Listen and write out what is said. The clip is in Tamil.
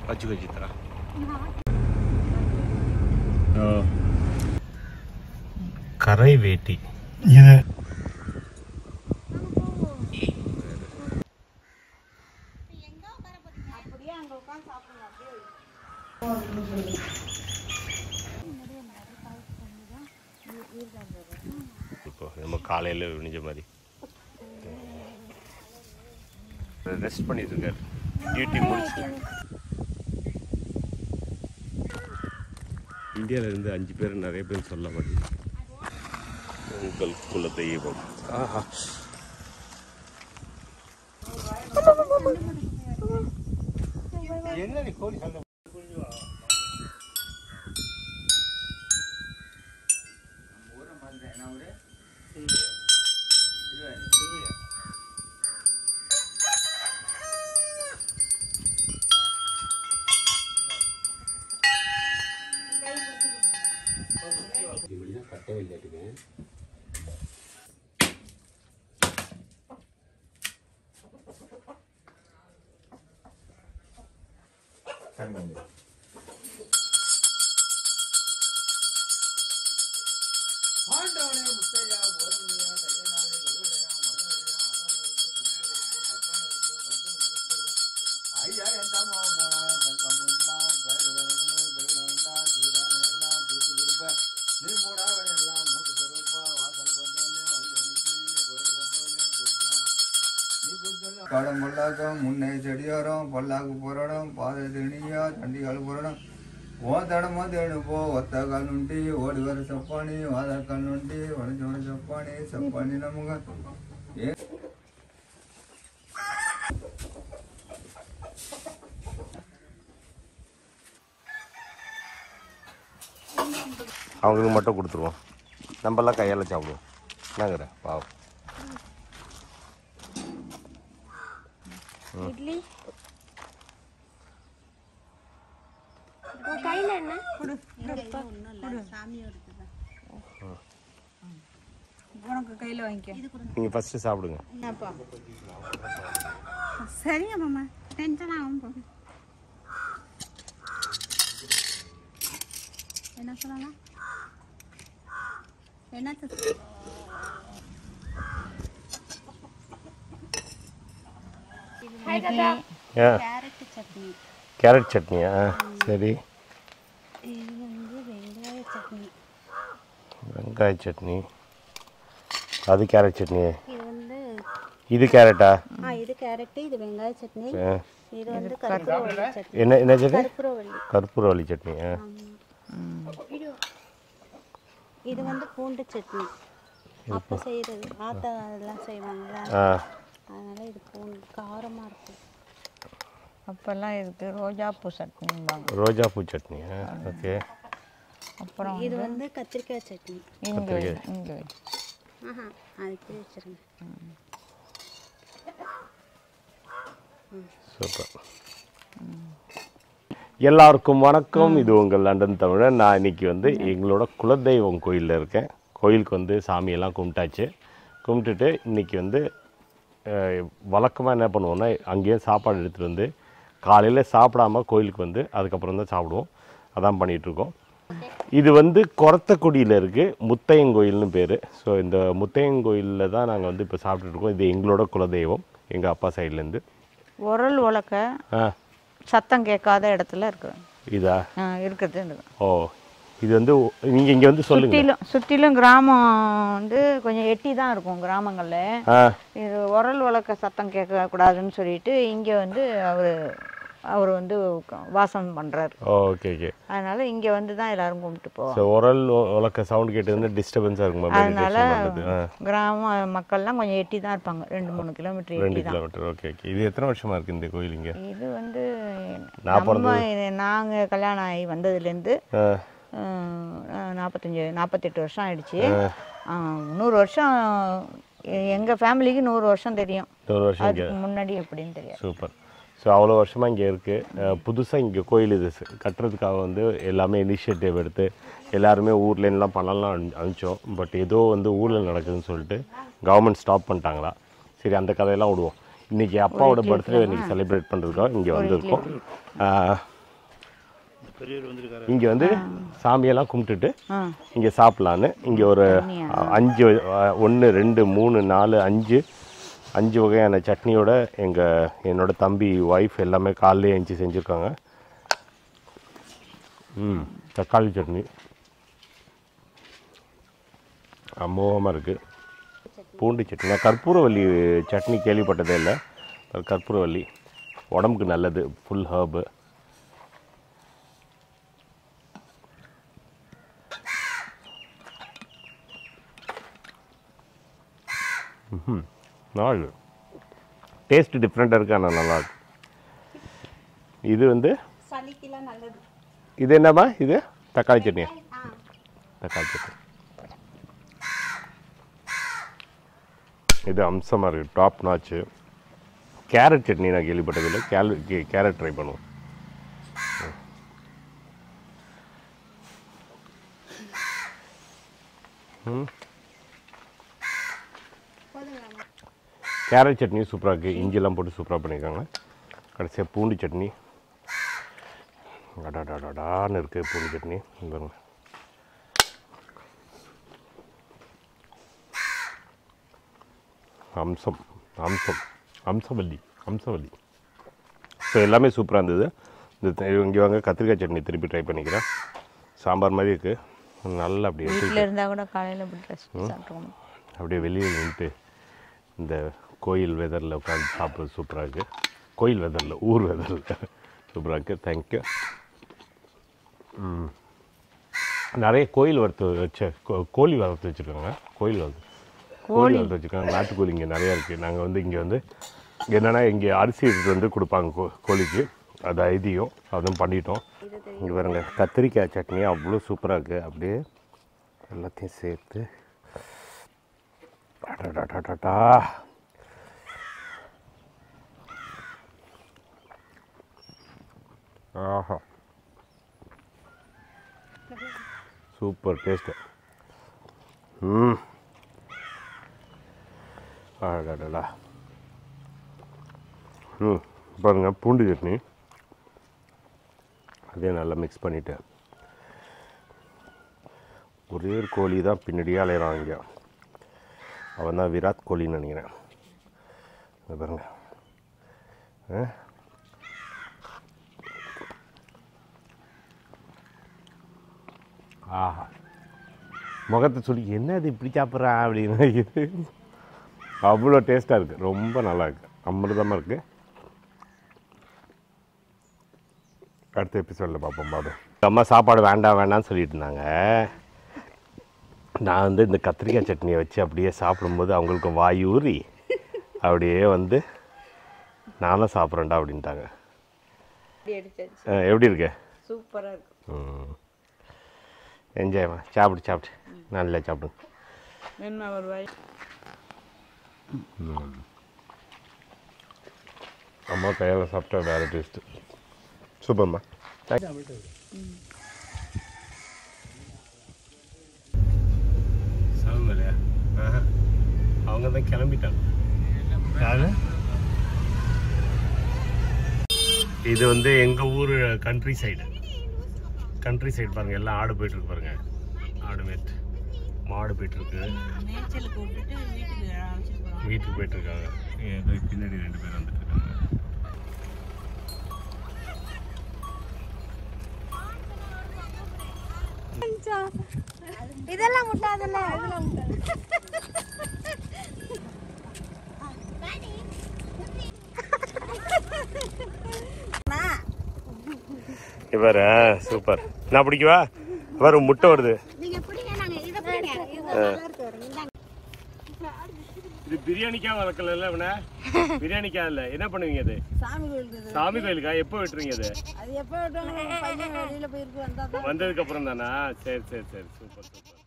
வச்சுக்கோ சித்ரா கரை வேட்டி இது இப்போ நம்ம காலையில் விணிஞ்ச மாதிரி ரெஸ்ட் பண்ணிட்டு இருக்காரு டியூட்டி முடிச்சு இந்தியாவில் இருந்து அஞ்சு பேர் நிறைய பேர் சொல்ல மாட்டேங்குது உங்கள் குல தெய்வம் ஆஹா கடம் பொல்லாக்கம் முன்னே செடியோரம் பொல்லாக்கு போராடம் பாதை திணியா தண்டிகள் போராடம் ஓ தடமா தேடு போ ஒத்த கால் நுண்டி ஓடி வர சப்பானி வாத கால் நுண்டி வளைஞ்சோட சப்பானி சப்பானி நமக ஏ அவங்களுக்கு மட்டும் கொடுத்துருவோம் நம்மலாம் கையால் சாப்பிடுவோம் என்னங்கிற பாவம் இட்லி உன் கையில என்ன உனக்கு கையில் வாங்கிக்க நீங்கள் ஃபஸ்ட்டு சாப்பிடுங்க என்னப்பா சரிங்க மாமா டென்ஷன் ஆகும் போ என்ன சொல்லலாம் என்ன ஆ கேரட் சட்னி கேரட் சட்னியா சரி இது வந்து வெங்காய சட்னி வெங்காய சட்னி அது கேரட் சட்னி இது வந்து இது கேரட்டா ஆ இது கேரட் இது வெங்காய சட்னி ஆ. இது வந்து கற்பூரவள்ளி சட்னி என்ன என்ன சட்னி கற்பூரவள்ளி கற்பூரவள்ளி சட்னி ஆ இது வந்து பூண்டு சட்னி அப்போ செய்கிறது ஆத்தா அதெல்லாம் செய்வாங்கல்ல ஆ அதனால இது பூண்டு காரமாக இருக்கும் அப்போல்லாம் இதுக்கு ரோஜாப்பூ சட்னிம்பாங்க ரோஜா பூ சட்னி ஆ ஓகே அப்புறம் இது வந்து கத்திரிக்காய் சட்னி இங்கே இங்கே ஆஹா அதுக்கு வச்சிருங்க சூப்பர் எல்லாருக்கும் வணக்கம் இது உங்கள் லண்டன் தமிழன் நான் இன்னைக்கு வந்து எங்களோட குலதெய்வம் கோயிலில் இருக்கேன் கோயிலுக்கு வந்து சாமியெல்லாம் கும்பிட்டாச்சு கும்பிட்டுட்டு இன்னைக்கு வந்து வழக்கமாக என்ன பண்ணுவோம்னா அங்கேயே சாப்பாடு எடுத்துகிட்டு வந்து காலையில் சாப்பிடாம கோயிலுக்கு வந்து அதுக்கப்புறம் தான் சாப்பிடுவோம் அதான் பண்ணிகிட்ருக்கோம் இது வந்து கொரத்தக்குடியில் இருக்குது முத்தையங்கோயில்னு பேர் ஸோ இந்த முத்தையங்கோயிலில் தான் நாங்கள் வந்து இப்போ சாப்பிட்டுட்டு இருக்கோம் இது எங்களோட குலதெய்வம் எங்கள் அப்பா சைட்லேருந்து உரல் உலக்க ஆ சத்தம் கேட்காத இடத்துல இருக்கு இதா ஆ, இருக்குது இருக்குது ஓ இது வந்து நீங்கள் இங்கே வந்து சொல்லுங்க சுற்றிலும் சுற்றிலும் கிராமம் வந்து கொஞ்சம் எட்டி தான் இருக்கும் கிராமங்களில் ஆ இது உரல் உலக்க சத்தம் கேட்கக்கூடாதுன்னு சொல்லிட்டு இங்கே வந்து அவர் அவர் வந்து க- வாசம் பண்ணுறாரு ஓகே ஓகே அதனால இங்கே வந்து தான் எல்லாரும் கும்பிட்டு போவோம் ஸோ உரல் உ- உலக்க சவுண்ட் கேட்டு வந்து டிஸ்டர்பன்ஸாக இருக்குமா அதனால மெடிடேஷன் பண்ணுறது ஆ கிராம மக்கள்லாம் கொஞ்சம் எட்டி தான் இருப்பாங்க ரெண்டு மூணு கிலோமீட்டர் ரெண்டு எட்டி தான் கிலோமீட்டர் ஓகே ஓகே இது எத்தனை வருஷமா இருக்கு இந்த கோயில் இங்கே இது வந்து நான் நம்ம நாங்கள் கல்யாணம் ஆகி வந்ததுலேருந்து ஆ நாற்பத்தஞ்சு நாற்பத்தெட்டு வருஷம் ஆயிடுச்சு ஆ, நூறு வருஷம் எங்கள் ஃபேமிலிக்கு நூறு வருஷம் தெரியும் ஒரு வருஷம் இங்கே அதுக்கு முன்னாடி எப்படின்னு தெரியாது சூப்பர் ஸோ அவ்வளோ வருஷமாக இங்கே இருக்குது புதுசாக இங்கே கோயில் இது ச- கட்டுறதுக்காக வந்து எல்லாமே இனிஷியேட்டிவ் எடுத்து எல்லாருமே ஊர்லேருந்துலாம் பணம்லாம் அனு- அனுப்பிச்சோம் பட் ஏதோ வந்து ஊரில் நடக்குதுன்னு சொல்லிட்டு கவர்மெண்ட் ஸ்டாப் பண்ணிட்டாங்களா சரி அந்த கதையெல்லாம் விடுவோம் இன்றைக்கி அப்பாவோட பர்த்டே இன்றைக்கி செலிப்ரேட் பண்ணுறதுக்காக இங்கே வந்திருக்கோம் ஆ, இங்கே வந்து சாமியெல்லாம் கும்பிட்டுட்டு ஆ இங்கே சாப்பிட்லான்னு இங்கே ஒரு அஞ்சு ஒன்று ரெண்டு மூணு நாலு அஞ்சு அஞ்சு வகையான சட்னியோட எங்கள் என்னோட தம்பி ஒய்ஃப் எல்லாமே காலையிலே எழுந்துச்சி செஞ்சுருக்காங்க ம் தக்காளி சட்னி அமோகமாக இருக்குது பூண்டு சட்னி நான் கற்பூரவல்லி சட்னி கேள்விப்பட்டதே இல்லை அது கற்பூரவல்லி உடம்புக்கு நல்லது ஃபுல் ஹர்பு நாள் டேஸ்ட் டிஃப்ரெண்ட்டாக இருக்கு ஆனால் நல்லா இருக்கு இது வந்து சளிக்கெல்லாம் நல்லது இது என்னம்மா இது தக்காளி சட்னியா ஆ தக்காளி சட்னி இது அம்சமாக இருக்குது டாப் நாச்சு கேரட் சட்னி நான் கேள்விப்பட்டதில்லை கேரட் கேரட் ட்ரை பண்ணுவோம் ம் போதுங்களாம்மா கேரட் சட்னி சூப்பராக இருக்குது இஞ்சிலாம் போட்டு சூப்பராக பண்ணியிருக்காங்க கடைசியாக பூண்டு சட்னி அடாடாடாடான்னு இருக்குது பூண்டு சட்னி இங்க பாருங்க அம்சம் அம்சம் அம்சவல்லி அம்சவல்லி ஸோ எல்லாமே சூப்பராக இருந்தது இந்த இங்கே வாங்க கத்திரிக்காய் சட்னி திருப்பி ட்ரை பண்ணிக்கிறேன் சாம்பார் மாதிரி இருக்குது நல்லா அப்படி எடுத்து வீட்டில் இருந்தால் கூட காலையில் இப்படி ட்ரெஸ் சாப்பிட்டுக்கணும் அப்படியே வெளியில் நின்றுட்டு இந்த கோயில் வெதரில் உட்காந்து சாப்பிட்றது சூப்பராக இருக்குது கோயில் வெதரில் ஊர் வெதரில் சூப்பராக இருக்குது தேங்க்யூ நிறைய கோயில் வறுத்து வச்ச கோ- கோழி வளர்த்து வச்சுருக்காங்க கோயில் வளர்த்து கோழி வளர்த்து வச்சுருக்காங்க நாட்டுக்கோழி இங்கே நிறையா இருக்குது நாங்கள் வந்து இங்கே வந்து என்னென்னா இங்கே அரிசி எடுத்துட்டு வந்து கொடுப்பாங்க கோ கோழிக்கு அது ஐதியம் அதுவும் பண்ணிட்டோம் இங்கே பாருங்க கத்திரிக்காய் சட்னி அவ்வளோ சூப்பராக இருக்குது அப்படியே எல்லாத்தையும் சேர்த்து அடடடடடா. ஆஹா சூப்பர் டேஸ்ட்டு ம் அடடடா ம் பாருங்க பூண்டு சட்னி அதே நல்லா மிக்ஸ் பண்ணிவிட்டு ஒரே ஒரு கோழி தான் பின்னாடியே அலையிறான் இங்கே அவன் தான் விராட் கோலின்னு நினைக்கிறேன் இங்க பாருங்க ஆ? ஆஹா முகத்தை சொல்லி என்ன இது இப்படி சாப்பிட்றான் அப்படின்னு இது அவ்வளோ டேஸ்ட்டாக இருக்குது ரொம்ப நல்லா இருக்குது அமிர்தமாக இருக்குது அடுத்த எபிசோடில் பார்ப்போம் பாபு அம்மா சாப்பாடு வேண்டாம் வேண்டாம்னு சொல்லிட்டு இருந்தாங்க நான் வந்து இந்த கத்திரிக்காய் சட்னியை வச்சு அப்படியே சாப்பிடும்போது அவங்களுக்கு வாய் ஊறி அப்படியே வந்து நானும் சாப்பிட்றேன்டா அப்படின்ட்டாங்க இப்படி எடுத்தாச்சு ஆ, எப்படி இருக்கு சூப்பராக இருக்கும் என்ஜாய்மா சாப்பிட்டு சாப்பிட்டு நல்லா சாப்பிடுங்க என்ன ஒரு வாய் அம்மா கையால் சாப்பிட்டா வேறு டேஸ்ட்டு சூப்பர்மா சாமலையா அவங்க தான் கிளம்பிட்டாங்க யாரு இது வந்து எங்கள் ஊர் கண்ட்ரி சைடு கண்ட்ரி சைடு பாருங்க எல்லாம் ஆடு போயிட்டு இருக்கு பாருங்க ஆடு மேட் மாடு போயிட்டு இருக்கு மேய்ச்சலுக்கு விட்டுட்டு வீட்டுக்கு அழைச்சிட்டு போகிறோம் வீட்டுக்கு போயிட்டு இருக்காங்க ஏதோ பின்னாடி ரெண்டு பேர் வந்துட்டு இருக்காங்க இதெல்லாம் முட்டாதுல்ல இவர் சூப்பர் நான் பிடிக்கவா இவர் முட்டை வருது நீங்க பிடிங்க நாங்க இதை பிடிங்க இது நல்லா இருக்கு பாருங்க. இந்தாங்க. இது பிரியாணிக்கா வளர்க்கல இவன பிரியாணிக்கா இல்ல என்ன பண்ணுவீங்க இது சாமி கோயிலுக்கு சாமி கோயிலுக்கா எப்போ விட்டுறீங்க இது அது எப்போ விட்டாலும் பையன் வெளியில் போயிருக்கு வந்தால் வந்ததுக்கு அப்புறம் தானா சரி சரி சரி சூப்பர் சூப்பர்